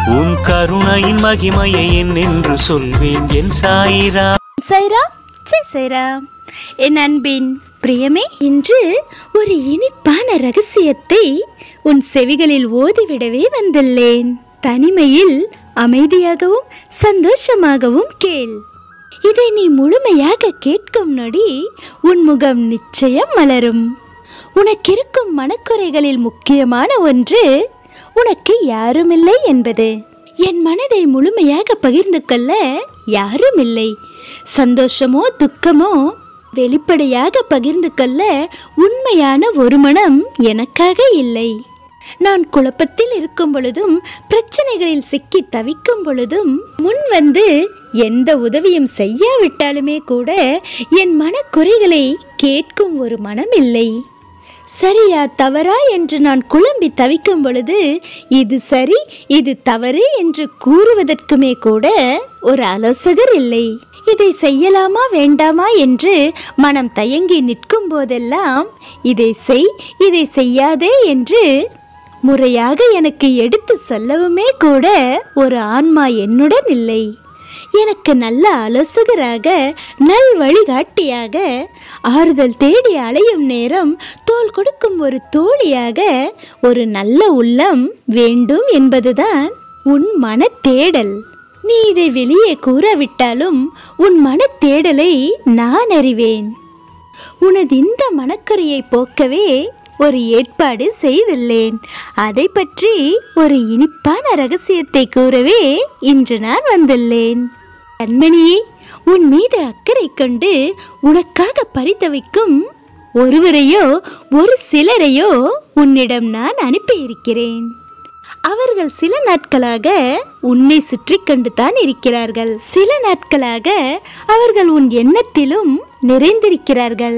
உன் கருணையின் மகிமையை என்னென்று சொல்வேன் என் சாயிரா சைராம் ஜெய் சைராம் என் அன்பின் பிரியமே இன்று ஒரு இனிப்பான ரகசியத்தை உன் செவிகளில் ஓதிவிடவே வந்துள்ளேன் தனிமையில் அமைதியாகவும் சந்தோஷமாகவும் கேள் இதை நீ முழுமையாக கேட்கும் நொடி உன் முகம் நிச்சயம் மலரும் உனக்கிருக்கும் மனக்குறைகளில் முக்கியமான ஒன்று உனக்கு யாருமில்லை என்பது என் மனதை முழுமையாக பகிர்ந்து கொள்ள யாரும் இல்லை சந்தோஷமோ துக்கமோ வெளிப்படையாக பகிர்ந்து கொள்ள உண்மையான ஒரு மனம் எனக்காக இல்லை நான் குழப்பத்தில் இருக்கும் பொழுதும் பிரச்சனைகளில் சிக்கி தவிக்கும் பொழுதும் முன் வந்து எந்த உதவியும் செய்யாவிட்டாலுமே கூட என் மனக்குறைகளை கேட்கும் ஒரு மனம் இல்லை சரியா தவறா என்று நான் குழம்பி தவிக்கும் பொழுது இது சரி இது தவறு என்று கூறுவதற்குமே கூட ஒரு ஆலோசகர் இல்லை இதை செய்யலாமா வேண்டாமா என்று மனம் தயங்கி நிற்கும் போதெல்லாம் இதை செய் இதை செய்யாதே என்று முறையாக எனக்கு எடுத்து சொல்லவுமே கூட ஒரு ஆன்மா என்னுடன் இல்லை எனக்கு நல்ல ஆலோசகராக நல் வழிகாட்டியாக ஆறுதல் தேடி அலையும் நேரம் தோள் கொடுக்கும் ஒரு தோழியாக ஒரு நல்ல உள்ளம் வேண்டும் என்பதுதான் உன் மன தேடல் நீ இதை வெளியே கூறாவிட்டாலும் உன் மன தேடலை நான் அறிவேன் உனது இந்த மனக்குறையை போக்கவே ஒரு ஏற்பாடு செய்துள்ளேன் அதை பற்றி ஒரு இனிப்பான ரகசியத்தை கூறவே இன்று நான் வந்துள்ளேன் கண்மணியே உன் மீது அக்கறை கொண்டு உனக்காக பரிதவிக்கும் ஒருவரையோ ஒரு சிலரையோ உன்னிடம் நான் அனுப்பியிருக்கிறேன் அவர்கள் சில நாட்களாக உன்னை சுற்றி கொண்டு தான் இருக்கிறார்கள் சில நாட்களாக அவர்கள் உன் எண்ணத்திலும் நிறைந்திருக்கிறார்கள்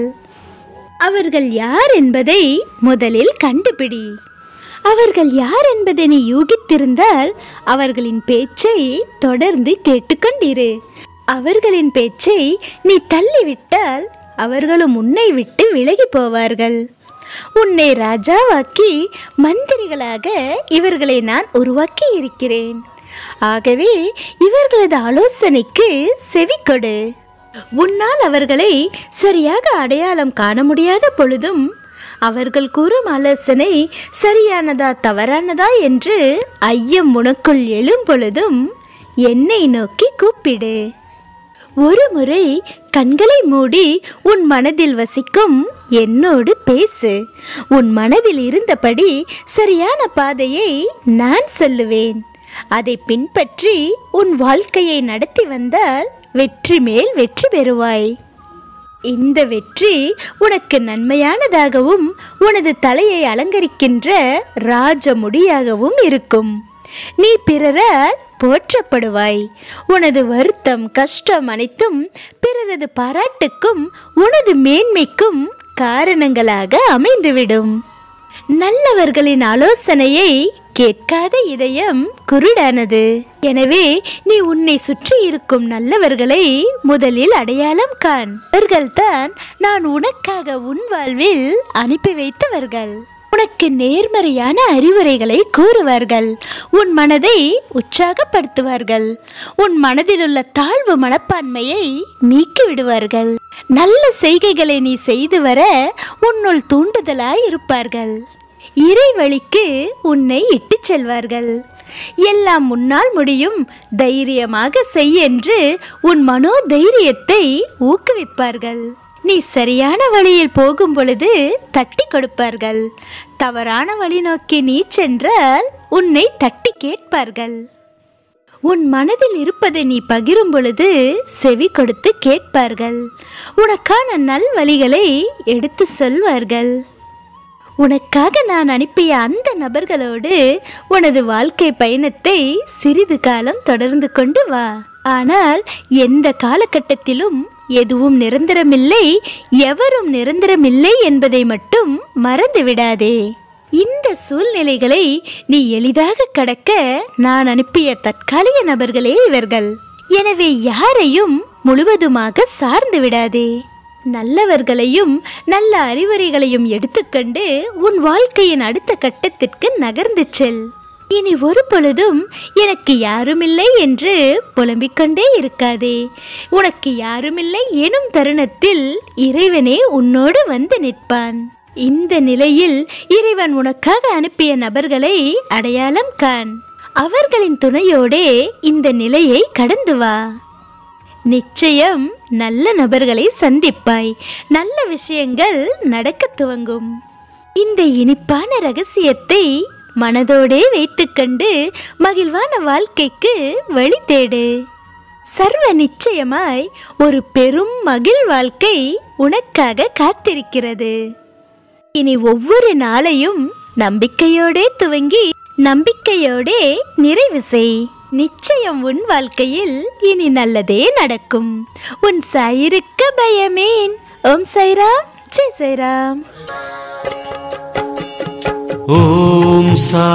அவர்கள் யார் என்பதை முதலில் கண்டுபிடி அவர்கள் யார் என்பதை நீ யூகித்திருந்தால் அவர்களின் பேச்சை தொடர்ந்து கேட்டுக்கொண்டிரு அவர்களின் பேச்சை நீ தள்ளிவிட்டால் அவர்களும் உன்னை விட்டு விலகி போவார்கள் உன்னை ராஜாவாக்கி மந்திரிகளாக இவர்களை நான் உருவாக்கி இருக்கிறேன் ஆகவே இவர்களது ஆலோசனைக்கு செவி கொடு உன்னால் அவர்களை சரியாக அடையாளம் காண முடியாத பொழுதும் அவர்கள் கூறும் ஆலோசனை சரியானதா தவறானதா என்று ஐயம் உனக்குள் எழும் பொழுதும் என்னை நோக்கி கூப்பிடு ஒரு முறை கண்களை மூடி உன் மனதில் வசிக்கும் என்னோடு பேசு உன் மனதில் இருந்தபடி சரியான பாதையை நான் சொல்லுவேன் அதை பின்பற்றி உன் வாழ்க்கையை நடத்தி வந்தால் வெற்றி மேல் வெற்றி பெறுவாய் இந்த வெற்றி உனக்கு நன்மையானதாகவும் உனது தலையை அலங்கரிக்கின்ற ராஜ முடியாகவும் இருக்கும் நீ பிறரால் போற்றப்படுவாய் உனது வருத்தம் கஷ்டம் அனைத்தும் பிறரது பாராட்டுக்கும் உனது மேன்மைக்கும் காரணங்களாக அமைந்துவிடும் நல்லவர்களின் ஆலோசனையை கேட்காத இதயம் குருடானது எனவே நீ உன்னை சுற்றி இருக்கும் நல்லவர்களை முதலில் அடையாளம் காண் அவர்கள்தான் நான் உனக்காக உன் வாழ்வில் அனுப்பி வைத்தவர்கள் உனக்கு நேர்மறையான அறிவுரைகளை கூறுவார்கள் உன் மனதை உற்சாகப்படுத்துவார்கள் உன் மனதில் உள்ள தாழ்வு மனப்பான்மையை நீக்கி விடுவார்கள் நல்ல செய்கைகளை நீ செய்து வர உன்னுள் தூண்டுதலாய் இருப்பார்கள் இறைவழிக்கு உன்னை இட்டுச் செல்வார்கள் எல்லாம் முன்னால் முடியும் தைரியமாக செய் என்று உன் மனோ தைரியத்தை ஊக்குவிப்பார்கள் நீ சரியான வழியில் போகும் பொழுது தட்டி கொடுப்பார்கள் தவறான வழி நோக்கி நீ சென்றால் உன்னை தட்டி கேட்பார்கள் உன் மனதில் இருப்பதை நீ பகிரும் பொழுது செவி கொடுத்து கேட்பார்கள் உனக்கான நல் வழிகளை எடுத்து சொல்வார்கள் உனக்காக நான் அனுப்பிய அந்த நபர்களோடு உனது வாழ்க்கை பயணத்தை சிறிது காலம் தொடர்ந்து கொண்டு வா ஆனால் எந்த காலகட்டத்திலும் எதுவும் நிரந்தரமில்லை எவரும் நிரந்தரமில்லை என்பதை மட்டும் மறந்து விடாதே இந்த சூழ்நிலைகளை நீ எளிதாக கடக்க நான் அனுப்பிய தற்காலிக நபர்களே இவர்கள் எனவே யாரையும் முழுவதுமாக சார்ந்து விடாதே நல்லவர்களையும் நல்ல அறிவுரைகளையும் எடுத்துக்கொண்டு உன் வாழ்க்கையின் அடுத்த கட்டத்திற்கு நகர்ந்து செல் இனி ஒரு பொழுதும் எனக்கு யாருமில்லை என்று புலம்பிக் கொண்டே இருக்காதே உனக்கு யாருமில்லை எனும் தருணத்தில் இறைவனே உன்னோடு வந்து நிற்பான் இந்த நிலையில் இறைவன் உனக்காக அனுப்பிய நபர்களை அடையாளம் காண் அவர்களின் துணையோடே இந்த நிலையை கடந்து வா நிச்சயம் நல்ல நபர்களை சந்திப்பாய் நல்ல விஷயங்கள் நடக்கத் துவங்கும் இந்த இனிப்பான ரகசியத்தை மனதோடே வைத்துக்கொண்டு மகிழ்வான வாழ்க்கைக்கு வழி தேடு சர்வ நிச்சயமாய் ஒரு பெரும் மகிழ் வாழ்க்கை உனக்காக காத்திருக்கிறது இனி ஒவ்வொரு நாளையும் நம்பிக்கையோடே துவங்கி நம்பிக்கையோடே நிறைவு செய் நிச்சயம் உன் வாழ்க்கையில் இனி நல்லதே நடக்கும் உன் சாயிருக்க பயமேன் ஓம் சைராம் ஜெய் சைராம் ஓம் சா